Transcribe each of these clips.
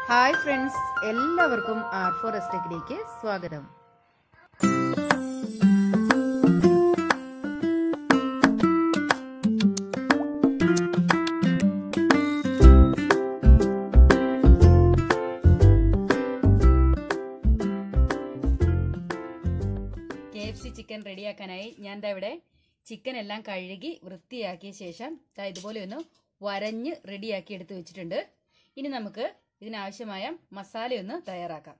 hi friends എല്ലാവർക്കും R four എസ്റ്റേക്കിലേക്ക് സ്വാഗതം കെ എഫ് സി ചിക്കൻ റെഡിയാക്കാനായി ഞാൻ ദാ ഇവിടെ ചിക്കൻ എല്ലാം കഴുകി വൃത്തിയാക്കിയ ശേഷം ദാ ഇതുപോലെ ഒന്ന് വരഞ്ഞ് റെഡിയാക്കി എടുത്ത് വെച്ചിട്ടുണ്ട് ഇനി നമുക്ക് ഇതിനാവശ്യമായ മസാലയൊന്ന് തയ്യാറാക്കാം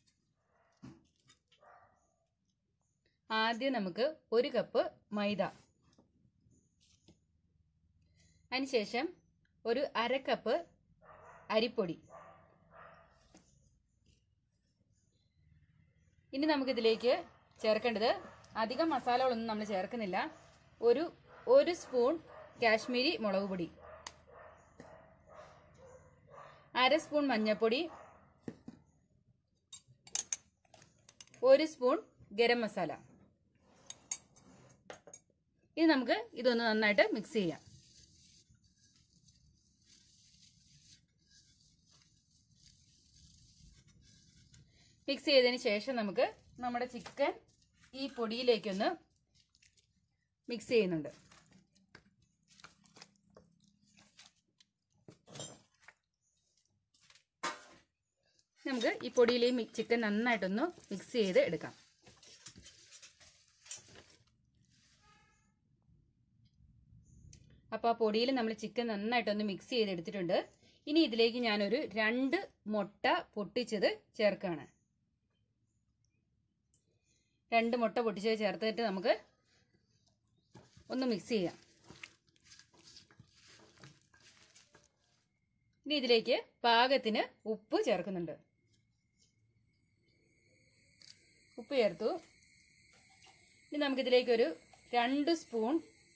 ആദ്യം നമുക്ക് ഒരു കപ്പ് മൈദ അതിനുശേഷം ഒരു അര കപ്പ് അരിപ്പൊടി ഇനി നമുക്കിതിലേക്ക് ചേർക്കേണ്ടത് അധികം മസാലകളൊന്നും നമ്മൾ ചേർക്കുന്നില്ല ഒരു ഒരു സ്പൂൺ കാശ്മീരി മുളക് പൊടി അര സ്പൂൺ മഞ്ഞൾപ്പൊടി ഒരു സ്പൂൺ ഗരം മസാല ഇനി നമുക്ക് ഇതൊന്ന് നന്നായിട്ട് മിക്സ് ചെയ്യാം മിക്സ് ചെയ്തതിന് ശേഷം നമുക്ക് നമ്മുടെ ചിക്കൻ ഈ പൊടിയിലേക്കൊന്ന് മിക്സ് ചെയ്യുന്നുണ്ട് നമുക്ക് ഈ പൊടിയിൽ ഈ ചിക്കൻ നന്നായിട്ടൊന്ന് മിക്സ് ചെയ്ത് എടുക്കാം അപ്പോൾ ആ പൊടിയിൽ നമ്മൾ ചിക്കൻ നന്നായിട്ടൊന്ന് മിക്സ് ചെയ്തെടുത്തിട്ടുണ്ട് ഇനി ഇതിലേക്ക് ഞാനൊരു രണ്ട് മുട്ട പൊട്ടിച്ചത് ചേർക്കുകയാണ് രണ്ട് മുട്ട പൊട്ടിച്ചത് ചേർത്തിട്ട് നമുക്ക് ഒന്ന് മിക്സ് ചെയ്യാം ഇനി ഇതിലേക്ക് പാകത്തിന് ഉപ്പ് ചേർക്കുന്നുണ്ട് ഉപ്പ് ചേർത്തു ഇനി നമുക്കിതിലേക്ക് ഒരു രണ്ട് സ്പൂൺ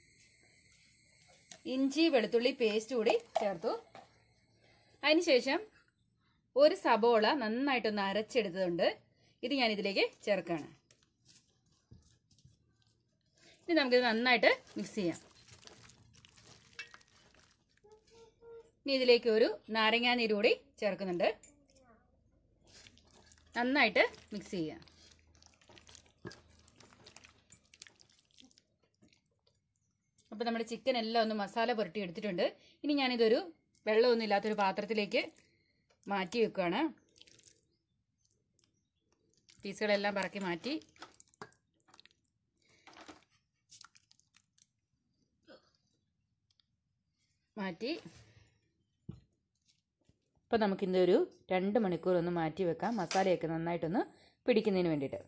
ഇഞ്ചി വെളുത്തുള്ളി പേസ്റ്റ് കൂടി ചേർത്തു അതിനുശേഷം ഒരു സബോള നന്നായിട്ടൊന്ന് അരച്ചെടുത്തതുണ്ട് ഇത് ഞാൻ ഇതിലേക്ക് ചേർക്കുകയാണ് ഇനി നമുക്കിത് നന്നായിട്ട് മിക്സ് ചെയ്യാം ഇനി ഇതിലേക്ക് ഒരു നാരങ്ങാ നീര് കൂടി ചേർക്കുന്നുണ്ട് നന്നായിട്ട് മിക്സ് ചെയ്യാം അപ്പോൾ നമ്മുടെ ചിക്കൻ എല്ലാം ഒന്ന് മസാല പുരട്ടി എടുത്തിട്ടുണ്ട് ഇനി ഞാനിതൊരു വെള്ളമൊന്നും ഇല്ലാത്തൊരു പാത്രത്തിലേക്ക് മാറ്റി വെക്കുകയാണ് പീസുകളെല്ലാം പറക്കി മാറ്റി മാറ്റി അപ്പോൾ നമുക്കിന്ന് ഒരു രണ്ട് മണിക്കൂർ ഒന്ന് മാറ്റി വെക്കാം മസാലയൊക്കെ നന്നായിട്ടൊന്ന് പിടിക്കുന്നതിന് വേണ്ടിയിട്ട്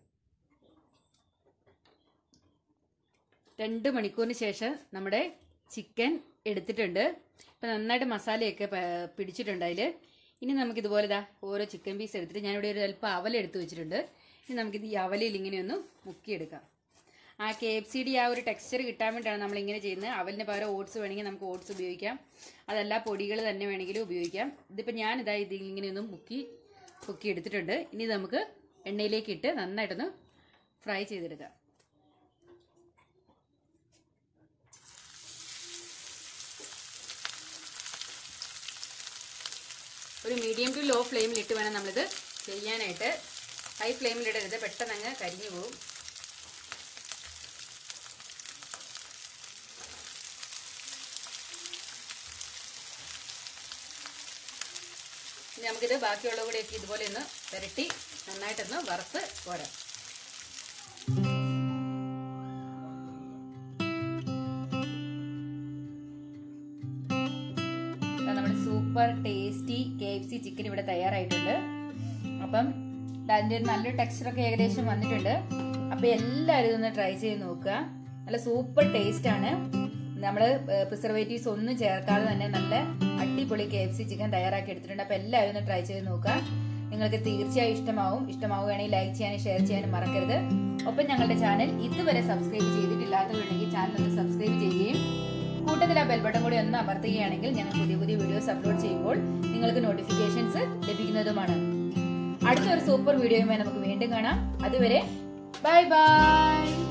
രണ്ട് മണിക്കൂറിന് ശേഷം നമ്മുടെ ചിക്കൻ എടുത്തിട്ടുണ്ട് ഇപ്പം നന്നായിട്ട് മസാലയൊക്കെ പിടിച്ചിട്ടുണ്ട് അതിൽ ഇനി നമുക്കിതുപോലെ ഇതാ ഓരോ ചിക്കൻ പീസ് എടുത്തിട്ട് ഞാനിവിടെ ഒരു അല്പം അവൽ എടുത്ത് വെച്ചിട്ടുണ്ട് ഇനി നമുക്കിത് ഈ അവലയിൽ ഇങ്ങനെയൊന്ന് മുക്കിയെടുക്കാം ആ കെ എഫ് സിയുടെ ആ ഒരു ടെക്സ്ചർ കിട്ടാൻ വേണ്ടിയിട്ടാണ് നമ്മൾ ഇങ്ങനെ ചെയ്യുന്നത് അവലിന് പകരം ഓട്സ് വേണമെങ്കിൽ നമുക്ക് ഓട്സ് ഉപയോഗിക്കാം അതല്ല പൊടികൾ തന്നെ വേണമെങ്കിലും ഉപയോഗിക്കാം ഇതിപ്പോൾ ഞാനിതാ ഇത് ഇങ്ങനെയൊന്നും മുക്കി മുക്കി എടുത്തിട്ടുണ്ട് ഇനി നമുക്ക് എണ്ണയിലേക്ക് ഇട്ട് നന്നായിട്ടൊന്ന് ഫ്രൈ ചെയ്തെടുക്കാം ഒരു മീഡിയം ടു ലോ ഫ്ലെയിമിൽ ഇട്ട് വേണം നമ്മളിത് ചെയ്യാനായിട്ട് ഹൈ ഫ്ലെയിമിൽ ഇടരുത് പെട്ടെന്ന് അങ്ങ് കരിഞ്ഞു പോകും ഇനി നമുക്കിത് ബാക്കിയുള്ള കൂടെയൊക്കെ ഇതുപോലെ ഒന്ന് പുരട്ടി നന്നായിട്ടൊന്ന് വറുത്ത് പോരാം നമ്മുടെ super tasty K F C chicken ഇവിടെ തയ്യാറായിട്ടുണ്ട് അപ്പം അതിൻ്റെ ഒരു നല്ലൊരു ടെക്സ്ചറൊക്കെ ഏകദേശം വന്നിട്ടുണ്ട് അപ്പോൾ എല്ലാവരും ഇതൊന്ന് ട്രൈ ചെയ്ത് നോക്കുക നല്ല സൂപ്പർ ടേസ്റ്റ് ആണ് നമ്മൾ പ്രിസർവേറ്റീവ്സ് ഒന്നും ചേർക്കാതെ തന്നെ നല്ല അടിപൊളി കെ എഫ് സി ചിക്കൻ തയ്യാറാക്കി എടുത്തിട്ടുണ്ട് അപ്പോൾ എല്ലാവരും ഒന്ന് ട്രൈ ചെയ്ത് നോക്കുക നിങ്ങൾക്ക് തീർച്ചയായും ഇഷ്ടമാവും ഇഷ്ടമാവുകയാണെങ്കിൽ ലൈക്ക് ചെയ്യാനും ഷെയർ ചെയ്യാനും മറക്കരുത് ഒപ്പം ഞങ്ങളുടെ ചാനൽ ഇതുവരെ സബ്സ്ക്രൈബ് ചെയ്തിട്ടില്ലാത്തവരുണ്ടെങ്കിൽ ചാനൽ ഒന്ന് സബ്സ്ക്രൈബ് ചെയ്യുകയും കൂട്ടത്തിൽ ആ ബെൽബട്ടൺ കൂടി ഒന്ന് അമർത്തുകയാണെങ്കിൽ ഞങ്ങൾ പുതിയ പുതിയ വീഡിയോസ് അപ്ലോഡ് ചെയ്യുമ്പോൾ നിങ്ങൾക്ക് നോട്ടിഫിക്കേഷൻസ് ലഭിക്കുന്നതുമാണ് അടുത്ത ഒരു സൂപ്പർ വീഡിയോയുമായി നമുക്ക് വീണ്ടും കാണാം അതുവരെ ബൈ ബൈ